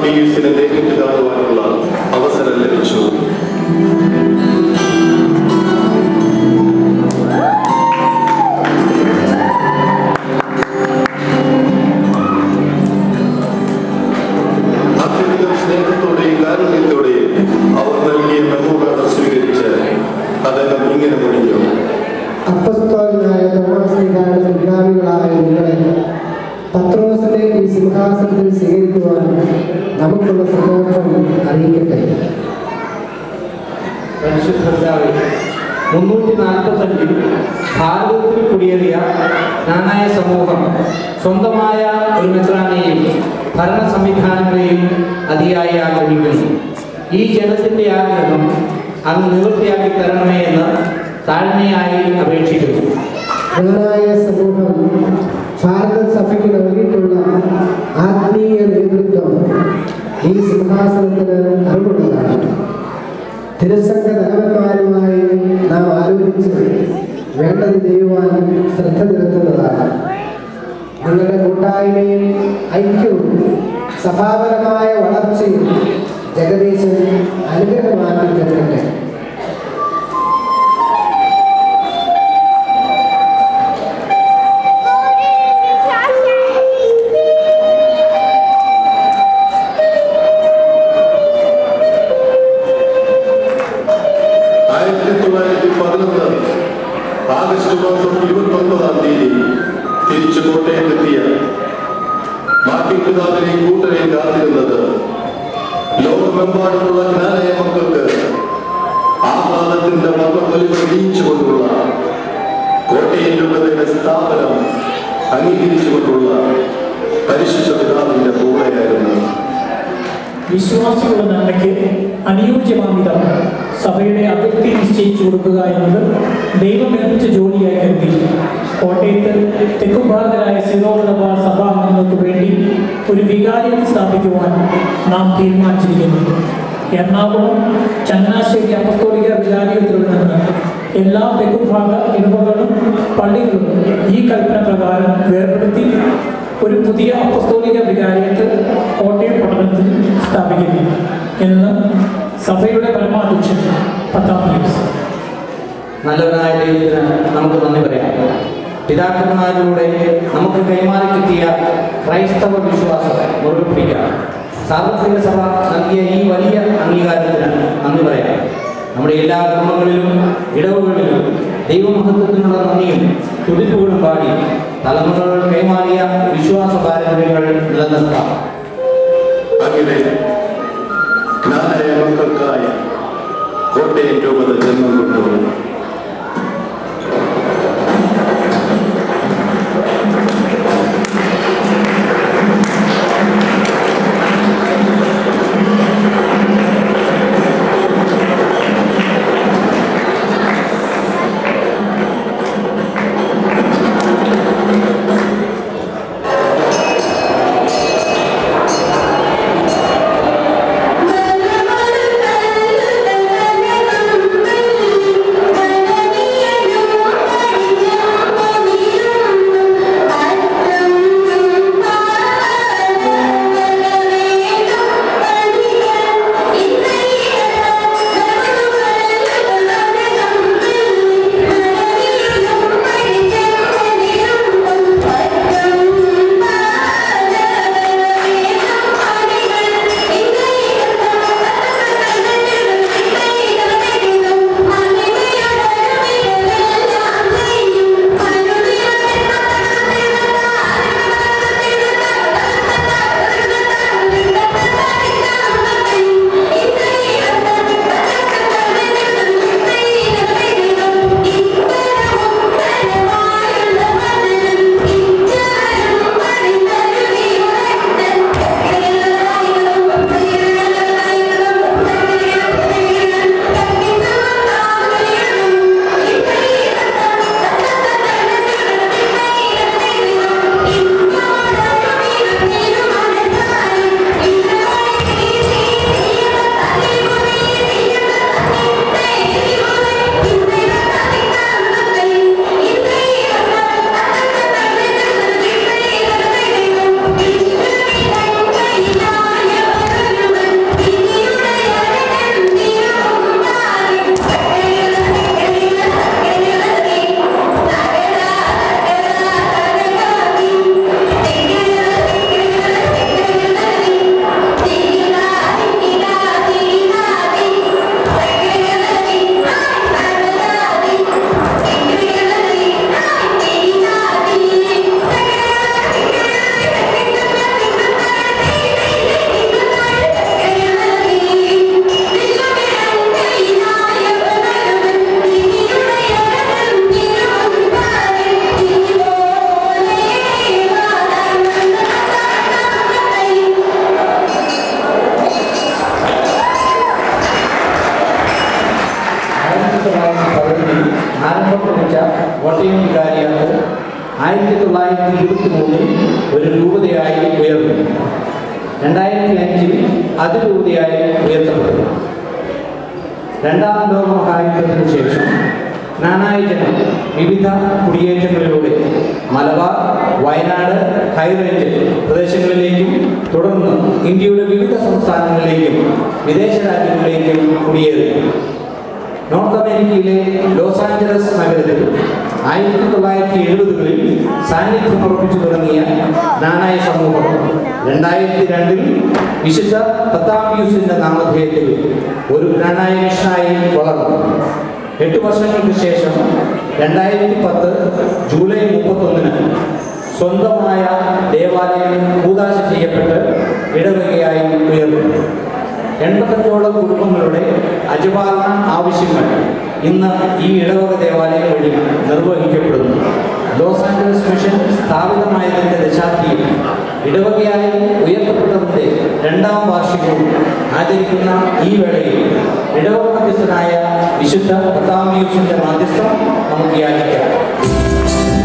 പീയൂസിനെ നേരിട്ട് കാണുവാനുള്ള അവസരം ലഭിച്ചു അത്യധികം സ്നേഹത്തോടെയും കാരുണ്യത്തോടെയും അവർ നൽകിയ മെമ്മോകാർഡ് സ്വീകരിച്ച് അദ്ദേഹം ഇങ്ങനെ മൊഴിഞ്ഞു അപ്പസ്തോലനായ തോമാസ്ലിഹായുടെ പിൻഗാമികളായ നിങ്ങളെ പത്രോസിനെ ഈ സിംഹാസനത്തിൽ സ്വീകരിക്കുവാൻ നമുക്കുള്ള സന്തോഷം അറിയിക്കട്ടെ പരിശുദ്ധർത്താവ് മുന്നൂറ്റി നാൽപ്പത്തഞ്ചിൽ ഭാരതത്തിൽ കുടിയേറിയ നാനായ സമൂഹം സ്വന്തമായ ഒരു മെത്രാനെയും ഭരണ സംവിധാനങ്ങളെയും അതിയായി ആഗ്രഹിക്കുന്നു ഈ ജനത്തിന്റെ ആഗ്രഹം അങ്ങ് നിവൃത്തിയാക്കി തരണമേ എന്ന് താഴ്മയായി അപേക്ഷിക്കുന്നു ജ്ഞാനായ സമൂഹം ഭാരത സഭയ്ക്ക് നൽകിയിട്ടുള്ള ആത്മീയ നേതൃത്വം ഈ സിംഹാസനത്തിന് അറിവുള്ളതാണ് തിരുസംഘ തലവന്മാരുമായി നാം ആലോചിച്ച് വേണ്ടത് ചെയ്യുവാൻ ശ്രദ്ധ ചെലുത്തുന്നതാണ് നിങ്ങളുടെ കൂട്ടായ്മയും ഐക്യവും സഭാപരമായ വളർച്ചയും ജഗദീശൻ അനുഗ്രഹമാക്കി തരട്ടെ ആയിരത്തി തൊള്ളായിരത്തി പതിനൊന്ന് ആഗസ്റ്റ് മാസം ഇരുപത്തി ഒൻപതാം തീയതി തിരിച്ചു കോട്ടയത്തെത്തിയ മാർട്ടിൻ പിതാവിനെയും കൂട്ടരെയും കാത്തിരുന്നത് ലോകമെമ്പാടുമുള്ള ജ്ഞാനയ മക്കൾക്ക് ആഹ്ലാദത്തിന്റെ മർമ്മൊലിവ് വിരിയിച്ചുകൊണ്ടുള്ള കോട്ടയം രൂപതയുടെ സ്ഥാപനം അംഗീകരിച്ചുകൊണ്ടുള്ള പരിശുദ്ധ പിതാവിന്റെ കൂടെയായിരുന്നു വിശ്വാസികളുടെ നന്മയ്ക്ക് അനുയോജ്യമാം വിധം സഭയുടെ അതിർത്തി നിശ്ചയിച്ചു കൊടുക്കുക എന്നത് ദൈവം ഏൽപ്പിച്ച ജോലിയായി കരുതി കോട്ടയത്ത് തെക്കുഭാഗരായ സിറോമലബാർ സഭാംഗങ്ങൾക്ക് വേണ്ടി ഒരു വികാരിയം സ്ഥാപിക്കുവാൻ നാം തീരുമാനിച്ചിരിക്കുന്നു എറണാകുളം ചങ്ങനാശ്ശേരി അപ്പസ്തോലിക വികാരിയത്തിൽ നിന്ന് എല്ലാ തെക്കുഭാഗ ഇടവകളും പള്ളികളും ഈ കൽപ്പന പ്രകാരം വേർപെടുത്തി ഒരു പുതിയ അപ്പസ്തോലിക വികാരിയത്ത് കോട്ടയം പട്ടണത്തിൽ സ്ഥാപിക്കുന്നു എന്ന് സഭയുടെ പരമാധ്യക്ഷൻ പത്താം പീസ് നല്ലവനായ ദൈവത്തിന് നമുക്ക് നന്ദി പറയാം പിതാക്കന്മാരിലൂടെ നമുക്ക് കൈമാറി കിട്ടിയ ക്രൈസ്തവ വിശ്വാസം മുറുകെ പിടിക്കാം സാർവത്രിക സഭ നൽകിയ ഈ വലിയ അംഗീകാരത്തിന് നന്ദി പറയാം നമ്മുടെ എല്ലാ കുടുംബങ്ങളിലും ഇടവുകളിലും ദൈവമഹത്വത്തിനുള്ള നന്ദിയും തുടിപ്പുകളും പാടി തലമുറകൾ കൈമാറിയ വിശ്വാസ പാരമ്പര്യങ്ങൾ നിലനിർത്താം അങ്ങനെ ജ്ഞാനായ മക്കൾക്കായി കോട്ടയം രൂപത ജന്മം കൊണ്ടുവന്നു Thank you. ആയിരത്തി തൊള്ളായിരത്തി ഇരുപത്തി മൂന്നിൽ ഒരു രൂപതയായി ഉയർന്നു രണ്ടായിരത്തി അഞ്ചിൽ അതിരൂപതയായി ഉയർത്തപ്പെട്ടു രണ്ടാം ലോക മഹായുദ്ധത്തിനു ശേഷം നാനായ ജനം വിവിധ കുടിയേറ്റങ്ങളിലൂടെ മലബാർ വയനാട് ഹൈറേഞ്ച് പ്രദേശങ്ങളിലേക്കും തുടർന്ന് ഇന്ത്യയുടെ വിവിധ സംസ്ഥാനങ്ങളിലേക്കും വിദേശ രാജ്യങ്ങളിലേക്കും കുടിയേറി നോർത്ത് അമേരിക്കയിലെ ലോസ് ആഞ്ചലസ് നഗരത്തിൽ ആയിരത്തി തൊള്ളായിരത്തി എഴുപതുകളിൽ സാന്നിധ്യം ഉറപ്പിച്ചു തുടങ്ങിയ നാനായ സമൂഹം രണ്ടായിരത്തി രണ്ടിൽ വിശുദ്ധ പത്താംബ്യൂസിന്റെ നാമധേയത്തിൽ ഒരു നാനായ മിഷനായി വളർന്നു എട്ട് വർഷങ്ങൾക്ക് ശേഷം രണ്ടായിരത്തി പത്ത് ജൂലൈ മുപ്പത്തൊന്നിന് സ്വന്തമായ ദേവാലയം കൂതാശ ചെയ്യപ്പെട്ട് ഇടവകയായി ഉയർന്നു എൺപത്തഞ്ചോളം കുടുംബങ്ങളുടെ അജപാലന ആവശ്യങ്ങൾ ഇന്ന് ഈ ഇടവക ദേവാലയം വഴി നിർവഹിക്കപ്പെടുന്നു ലോസ് ആഞ്ചലസ് മിഷൻ സ്ഥാപിതമായതിൻ്റെ ദശാബ്ദിയിൽ ഇടവകയായി ഉയർത്തപ്പെട്ടതിൻ്റെ രണ്ടാം വാർഷികവും ആചരിക്കുന്ന ഈ വേളയിൽ ഇടവക മധ്യസ്ഥനായ വിശുദ്ധ പത്താമിയൂസിന്റെ മാധ്യസ്ഥം നമുക്ക് യാചിക്കാം